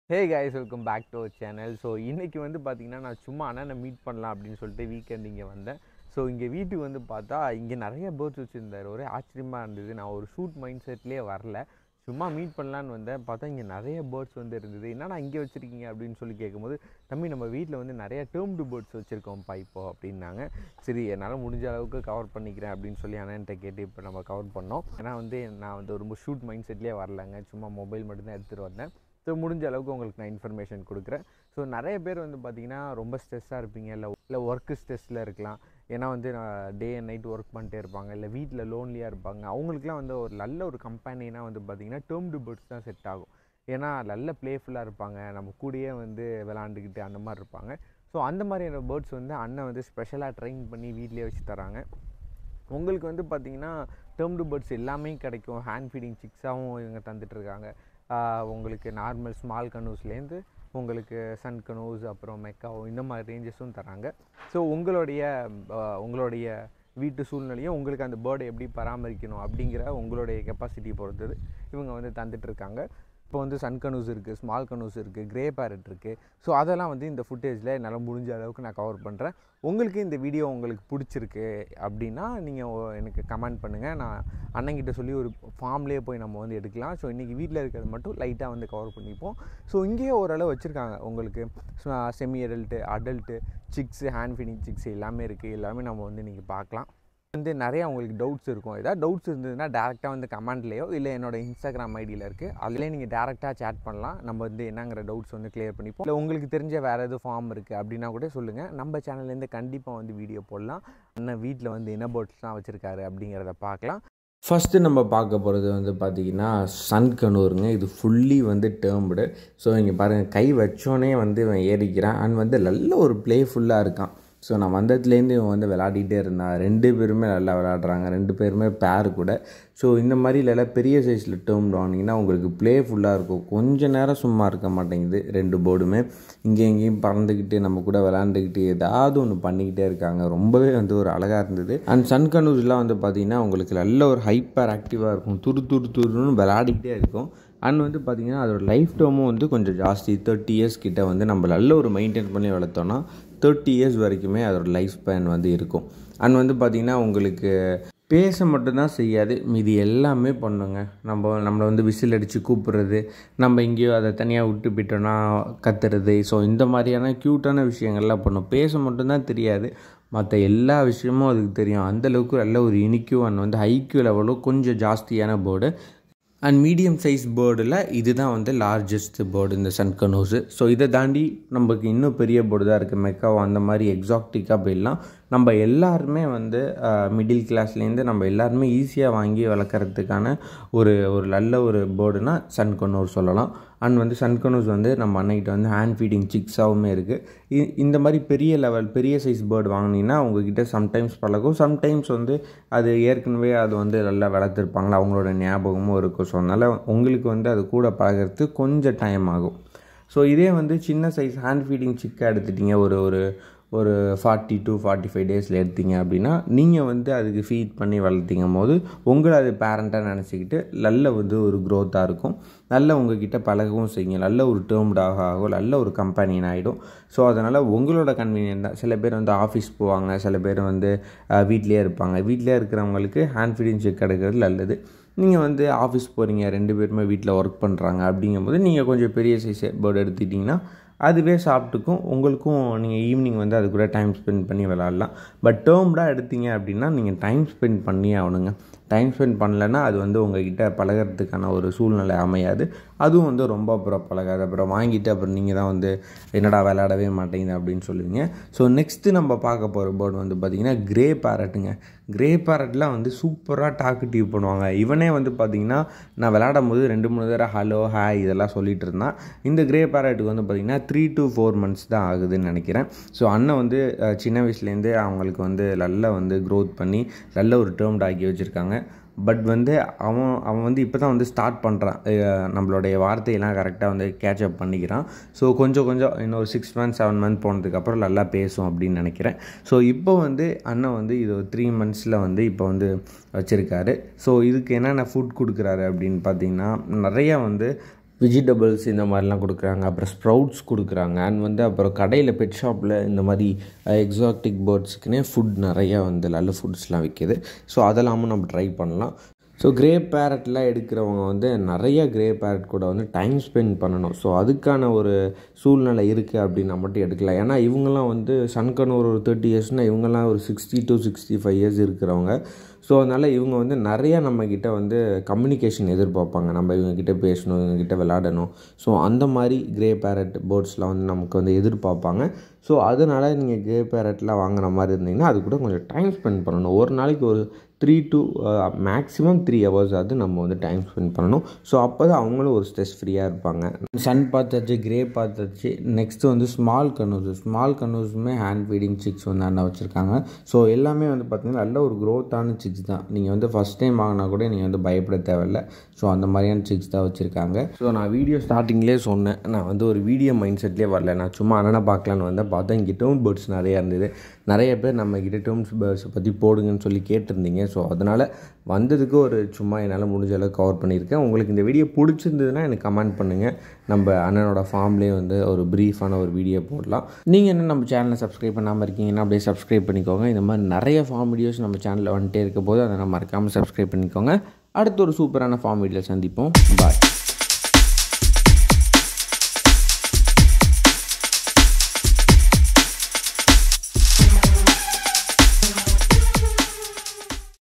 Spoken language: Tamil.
hey guys welcome back to our channel so இன்றைக்கி வந்து பார்த்தீங்கன்னா நான் சும்மா அண்ணனை மீட் பண்ணலாம் அப்படின்னு சொல்லிட்டு வீக்கெண்ட் இங்கே வந்தேன் ஸோ இங்கே வீட்டுக்கு வந்து பார்த்தா இங்கே நிறைய பேர்ட்ஸ் வச்சுருந்தார் ஒரே ஆச்சரியமாக இருந்தது நான் ஒரு ஷூட் மைண்ட் செட்லேயே வரல சும்மா மீட் பண்ணலான்னு வந்தேன் பார்த்தா இங்கே நிறைய பேர்ட்ஸ் வந்து இருந்தது என்னடா இங்கே வச்சுருக்கீங்க அப்படின்னு சொல்லி கேட்கும்போது தம்பி நம்ம வீட்டில் வந்து நிறைய டேர்ம்டு பேர்ட்ஸ் வச்சுருக்கோம்ப்பா இப்போ அப்படின்னாங்க சரி என்னால் முடிஞ்ச அளவுக்கு கவர் பண்ணிக்கிறேன் அப்படின்னு சொல்லி அண்ணன்ட்ட கேட்டு இப்போ நம்ம கவர் பண்ணோம் ஏன்னா வந்து நான் வந்து ரொம்ப ஷூட் மைண்ட் செட்லேயே வரலங்க சும்மா மொபைல் மட்டும்தான் எடுத்துகிட்டு வந்தேன் ஸோ முடிஞ்ச அளவுக்கு உங்களுக்கு நான் இன்ஃபர்மேஷன் கொடுக்குறேன் ஸோ நிறைய பேர் வந்து பார்த்திங்கன்னா ரொம்ப ஸ்ட்ரெஸ்ஸாக இருப்பீங்க இல்லை இல்லை ஒர்க்கு ஸ்ட்ரெஸ்ஸில் இருக்கலாம் ஏன்னா வந்து நான் டே அண்ட் நைட் ஒர்க் பண்ணிட்டே இருப்பாங்க இல்லை வீட்டில் லோன்லியாக இருப்பாங்க அவங்களுக்குலாம் வந்து ஒரு நல்ல ஒரு கம்பெனினா வந்து பார்த்திங்கன்னா டேர்ம்டு பேர்ட்ஸ் தான் செட் ஆகும் ஏன்னா நல்ல ப்ளேஃபுல்லாக இருப்பாங்க நம்ம கூடயே வந்து விளாண்டுக்கிட்டு அந்த மாதிரி இருப்பாங்க ஸோ அந்த மாதிரியான பேர்ட்ஸ் வந்து அண்ணன் வந்து ஸ்பெஷலாக ட்ரெயின் பண்ணி வீட்லேயே வச்சு தராங்க உங்களுக்கு வந்து பார்த்திங்கன்னா டேர்ம்டு பேர்ட்ஸ் எல்லாமே கிடைக்கும் ஹேண்ட் ஃபீடிங் சிக்ஸாகவும் இவங்க தந்துட்டுருக்காங்க உங்களுக்கு நார்மல் ஸ்மால் கனூஸ்லேருந்து உங்களுக்கு சன் கனூஸ் அப்புறம் மெக்காவோ இந்த மாதிரி ரேஞ்சஸும் தராங்க ஸோ உங்களுடைய ஆஹ், உங்களுடைய வீட்டு சூழ்நிலையும் உங்களுக்கு அந்த பேர்டை எப்படி பராமரிக்கணும் அப்படிங்கிற உங்களுடைய கெப்பாசிட்டி பொறுத்தது இவங்க வந்து தந்துட்டுருக்காங்க இப்போ வந்து சன் கனூஸ் இருக்குது ஸ்மால் கனூஸ் இருக்குது கிரே பேரட் இருக்குது ஸோ அதெல்லாம் வந்து இந்த ஃபுட்டேஜில் என்னால் முடிஞ்ச அளவுக்கு நான் கவர் பண்ணுறேன் உங்களுக்கு இந்த வீடியோ உங்களுக்கு பிடிச்சிருக்கு அப்படின்னா நீங்கள் எனக்கு கமெண்ட் பண்ணுங்கள் நான் அண்ணங்கிட்ட சொல்லி ஒரு ஃபார்ம்லேயே போய் நம்ம வந்து எடுக்கலாம் ஸோ இன்றைக்கி வீட்டில் இருக்கிறது மட்டும் லைட்டாக வந்து கவர் பண்ணிப்போம் ஸோ இங்கேயே ஓரளவு வச்சுருக்காங்க உங்களுக்கு semi adult adult chicks hand feeding chicks எல்லாமே இருக்குது எல்லாமே நம்ம வந்து நீங்கள் பார்க்கலாம் வந்து நிறைய உங்களுக்கு டவுட்ஸ் இருக்கும் ஏதாவது டவுட்ஸ் இருந்ததுன்னா டேரெக்டாக வந்து கமெண்ட்லேயோ இல்லை என்னோட இன்ஸ்டாகிராம் ஐடியில் இருக்குது அதிலே நீங்கள் டேரெக்டாக சேட் பண்ணலாம் நம்ம வந்து என்னங்கிற டவுட்ஸ் வந்து கிளியர் பண்ணிப்போம் இல்லை உங்களுக்கு தெரிஞ்ச வேறு எதுவும் ஃபார்ம் இருக்குது அப்படின்னா கூட சொல்லுங்கள் நம்ம சேனல்லேருந்து கண்டிப்பாக வந்து வீடியோ போடலாம் அண்ணன் வீட்டில் வந்து என்ன பேர்ட்ஸ்லாம் வச்சுருக்காரு அப்படிங்கிறத பார்க்கலாம் ஃபஸ்ட்டு நம்ம பார்க்க போகிறது வந்து பார்த்திங்கன்னா சன் கனூருங்க இது ஃபுல்லி வந்து டேர்ம்டு ஸோ இங்கே பாருங்கள் கை வச்சோன்னே வந்து இவன் ஏறிக்கிறான் அண்ட் வந்து நல்ல ஒரு ப்ளேஃபுல்லாக இருக்கான் ஸோ நான் வந்ததுலேருந்து இவன் வந்து விளாடிட்டே இருந்தான் ரெண்டு பேருமே நல்லா விளாட்றாங்க ரெண்டு பேருமே பேர் கூட ஸோ இந்த மாதிரி இல்லைல்ல பெரிய சைஸில் டேர்ம் வாங்கினீங்கன்னா உங்களுக்கு ப்ளேஃபுல்லாக இருக்கும் கொஞ்ச நேரம் சும்மா இருக்க மாட்டேங்குது ரெண்டு போர்டுமே இங்கே எங்கேயும் பறந்துக்கிட்டு நம்ம கூட விளாண்டுக்கிட்டு ஏதாவது ஒன்று பண்ணிக்கிட்டே இருக்காங்க ரொம்பவே வந்து ஒரு அழகாக இருந்தது அண்ட் சன் கனூஸ்லாம் வந்து பார்த்திங்கன்னா உங்களுக்கு நல்ல ஒரு ஹைப்பர் ஆக்டிவாக இருக்கும் துரு துரு துருன்னு விளாடிக்கிட்டே இருக்கும் அண்ட் வந்து பார்த்திங்கன்னா அதோட லைஃப் டேர்மும் வந்து கொஞ்சம் ஜாஸ்தி தேர்ட்டி இயர்ஸ் கிட்ட வந்து நம்ம நல்ல ஒரு மெயின்டைன் பண்ணி வளர்த்தோன்னா தேர்ட்டி இயர்ஸ் வரைக்குமே அதோட லைஃப் ஸ்பேன் வந்து இருக்கும் அண்ட் வந்து பார்த்திங்கன்னா உங்களுக்கு பேச மட்டும்தான் செய்யாது மீதி எல்லாமே பண்ணுங்க நம்ம நம்மளை வந்து விசில் அடித்து கூப்பிட்றது நம்ம எங்கேயோ அதை தனியாக விட்டு போயிட்டோன்னா கத்துறது ஸோ இந்த மாதிரியான க்யூட்டான விஷயங்கள்லாம் பண்ணும் பேச மட்டும்தான் தெரியாது மற்ற எல்லா விஷயமும் அதுக்கு தெரியும் அந்தளவுக்கு நல்ல ஒரு இனிக்யூ அண்ட் வந்து ஹைக்யூ லெவலும் கொஞ்சம் ஜாஸ்தியான போர்டு அண்ட் மீடியம் சைஸ் பேர்டில் இதுதான் வந்து லார்ஜஸ்ட் பேர்டு இந்த சன்கனோஸு ஸோ இதை தாண்டி நமக்கு இன்னும் பெரிய போர்டு தான் இருக்குது மெக்காவோ அந்த மாதிரி எக்ஸாக்டிக்காக போயிடலாம் நம்ம எல்லாருமே வந்து மிடில் கிளாஸ்லேருந்து நம்ம எல்லாருமே ஈஸியாக வாங்கி வளர்க்குறதுக்கான ஒரு ஒரு நல்ல ஒரு போர்டுனா சன்கனூர் சொல்லலாம் அண்ட் வந்து சன்கனூஸ் வந்து நம்ம அன்னைக்கிட்ட வந்து ஹேண்ட் ஃபீடிங் சிக்ஸாகவுமே இருக்குது இந்த மாதிரி பெரிய லெவல் பெரிய சைஸ் பேர்டு வாங்கினீங்கன்னா உங்ககிட்ட சம்டைம்ஸ் பழகும் சம்டைம்ஸ் வந்து அது ஏற்கனவே அது வந்து நல்லா வளர்த்துருப்பாங்களா அவங்களோட ஞாபகமும் இருக்கும் ஸோ அதனால் உங்களுக்கு வந்து அது கூட பழகிறதுக்கு கொஞ்சம் டைம் ஆகும் ஸோ இதே வந்து சின்ன சைஸ் ஹேண்ட் ஃபீடிங் சிக்காக எடுத்துட்டிங்க ஒரு ஒரு ஒரு ஃபார்ட்டி டு ஃபார்ட்டி ஃபைவ் டேஸில் எடுத்தீங்க அப்படின்னா நீங்கள் வந்து அதுக்கு ஃபீட் பண்ணி வளர்த்திங்கும் போது உங்களை அது பேரண்ட்டாக நினச்சிக்கிட்டு நல்ல வந்து ஒரு க்ரோத்தாக இருக்கும் நல்ல உங்ககிட்ட பழகவும் செய்யுங்க நல்ல ஒரு டேர்ம்டாக ஆகும் நல்ல ஒரு கம்பெனியன் ஆகிடும் ஸோ அதனால் உங்களோட கன்வீனியன்ட் தான் சில பேர் வந்து ஆஃபீஸ் போவாங்க சில பேர் வந்து வீட்லேயே இருப்பாங்க வீட்டிலே இருக்கிறவங்களுக்கு ஹேண்ட் ஃபீடிங் செக் எடுக்கிறது நல்லது நீங்கள் வந்து ஆஃபீஸ் போகிறீங்க ரெண்டு பேருமே வீட்டில் ஒர்க் பண்ணுறாங்க அப்படிங்கும்போது நீங்கள் கொஞ்சம் பெரிய சைஸ் பேர்டு எடுத்துக்கிட்டிங்கன்னா அதுவே சாப்பிட்டுக்கும் உங்களுக்கும் நீங்கள் ஈவினிங் வந்து அது கூட டைம் ஸ்பெண்ட் பண்ணி விளாட்லாம் பட் டேர்ம்டாக எடுத்தீங்க அப்படின்னா நீங்கள் டைம் ஸ்பெண்ட் பண்ணியே ஆகணுங்க டைம் ஸ்பெண்ட் பண்ணலைன்னா அது வந்து உங்ககிட்ட பழகிறதுக்கான ஒரு சூழ்நிலை அமையாது அதுவும் வந்து ரொம்ப அப்புறம் பழகாது அப்புறம் வாங்கிட்டு அப்புறம் நீங்கள் தான் வந்து என்னடா விளையாடவே மாட்டேங்குது அப்படின்னு சொல்லுவீங்க ஸோ நெக்ஸ்ட்டு நம்ம பார்க்க போகிற பேர்டு வந்து பார்த்திங்கன்னா கிரே பேரட்டுங்க கிரே பேரட்லாம் வந்து சூப்பராக டாக்குட்டிவ் பண்ணுவாங்க இவனே வந்து பார்த்திங்கன்னா நான் விளையாடும் போது ரெண்டு மூணு தடவை ஹலோ ஹாய் இதெல்லாம் சொல்லிட்டு இருந்தான் இந்த கிரே பேரட்டுக்கு வந்து பார்த்திங்கன்னா த்ரீ டு ஃபோர் மந்த்ஸ் தான் ஆகுதுன்னு நினைக்கிறேன் ஸோ அண்ணன் வந்து அஹ், சின்ன வயசுலேருந்தே அவங்களுக்கு வந்து நல்லா வந்து க்ரோத் பண்ணி நல்ல ஒரு டேர்ம்ட் ஆக்கி வச்சுருக்காங்க பட் வந்து அவன் அவன் வந்து இப்போ தான் வந்து ஸ்டார்ட் பண்ணுறான் நம்மளுடைய வார்த்தையெல்லாம் கரெக்டாக வந்து கேட்சப் பண்ணிக்கிறான் ஸோ கொஞ்சம் கொஞ்சம் இன்னொரு சிக்ஸ் மந்த் செவன் மந்த் போனதுக்கப்புறம் நல்லா பேசும் அப்படின்னு நினைக்கிறேன் ஸோ இப்போ வந்து அண்ணன் வந்து இது ஒரு த்ரீ மந்த்ஸில் வந்து இப்போ வந்து வச்சுருக்காரு ஸோ இதுக்கு என்னென்ன ஃபுட் கொடுக்குறாரு அப்படின்னு பார்த்தீங்கன்னா நிறையா வந்து வெஜிடபிள்ஸ் இந்த மாதிரிலாம் கொடுக்குறாங்க அப்புறம் ஸ்ப்ரவுட்ஸ் கொடுக்குறாங்க அண்ட் வந்து அப்புறம் கடையில் பெட் ஷாப்பில் இந்த மாதிரி எக்ஸாட்டிக் பேர்ட்ஸுக்குன்னே ஃபுட் நிறையா வந்து நல்ல ஃபுட்ஸ்லாம் விற்கிது ஸோ அதெல்லாமும் நம்ம ட்ரை பண்ணலாம் ஸோ கிரே பேரட்லாம் எடுக்கிறவங்க வந்து நிறைய கிரே பேரட் கூட வந்து டைம் ஸ்பெண்ட் பண்ணணும் ஸோ அதுக்கான ஒரு சூழ்நிலை இருக்குது அப்படின்னா மட்டும் எடுக்கலாம் ஏன்னா இவங்கெல்லாம் வந்து சன்கனூர் ஒரு தேர்ட்டி இயர்ஸ்னால் இவங்கெல்லாம் ஒரு sixty to sixty five years இருக்கிறவங்க ஸோ அதனால் இவங்க வந்து நிறையா நம்மக்கிட்ட வந்து கம்யூனிகேஷன் எதிர்பார்ப்பாங்க நம்ம இவங்கக்கிட்ட பேசணும் இவங்கக்கிட்ட விளாடணும் ஸோ அந்த மாதிரி கிரே பேரட் பேர்ட்ஸ்லாம் வந்து நமக்கு வந்து எதிர்பார்ப்பாங்க ஸோ அதனால் நீங்கள் கிரே பேரட்லாம் வாங்குற மாதிரி இருந்தீங்கன்னா அது கூட கொஞ்சம் டைம் ஸ்பெண்ட் பண்ணணும் ஒரு நாளைக்கு ஒரு three to maximum three hours அது நம்ம வந்து டைம் ஸ்பெண்ட் பண்ணணும் ஸோ அப்போ தான் அவங்களும் ஒரு ஸ்ட்ரெஸ் ஃப்ரீயாக இருப்பாங்க சன் பார்த்தாச்சு கிரே பார்த்தாச்சு நெக்ஸ்ட்டு வந்து ஸ்மால் கன்னூஸ் ஸ்மால் கன்னூஸுமே ஹேண்ட் ஃபீடிங் சிக்ஸ் வந்து அண்ணா வச்சுருக்காங்க ஸோ எல்லாமே வந்து பார்த்திங்கன்னா நல்ல ஒரு க்ரோத்தான சிக்ஸ் தான் நீங்கள் வந்து ஃபஸ்ட் டைம் வாங்கினா கூட நீங்கள் வந்து பயப்பட தேவையில்ல ஸோ அந்த மாதிரியான சிக்ஸ் தான் வச்சுருக்காங்க ஸோ நான் வீடியோ ஸ்டார்டிங்லேயே சொன்னேன் நான் வந்து ஒரு வீடியோ மைண்ட் செட்லேயே வரல நான் சும்மா அண்ணனை பார்க்கலான்னு வந்தேன் பார்த்தா இங்கே டோன் பேர்ட்ஸ் நிறையா இருந்தது நிறைய பேர் நம்ம கிட்ட டோம்ஸ் பேர்ட்ஸை பற்றி போடுங்கன்னு சொல்லி கேட்டிருந்தீங்க ஸோ அதனால் வந்ததுக்கு ஒரு சும்மா என்னால் முடிஞ்ச அளவுக்கு கவர் பண்ணியிருக்கேன் உங்களுக்கு இந்த வீடியோ பிடிச்சிருந்ததுன்னா எனக்கு கமெண்ட் பண்ணுங்கள் நம்ம அண்ணனோட ஃபார்ம்லேயே வந்து ஒரு ப்ரீஃபான ஒரு வீடியோ போடலாம் நீங்கள் என்ன நம்ம சேனலை சப்ஸ்கிரைப் பண்ணாமல் இருக்கீங்கன்னா அப்படியே சப்ஸ்கிரைப் பண்ணிக்கோங்க இந்த மாதிரி நிறைய ஃபார்ம் வீடியோஸ் நம்ம சேனலில் வந்துட்டே இருக்க போது அதை நம்ம மறக்காமல் சப்ஸ்கிரைப் பண்ணிக்கோங்க அடுத்த ஒரு சூப்பரான ஃபார்ம் வீடியோவில் சந்திப்போம் பாய்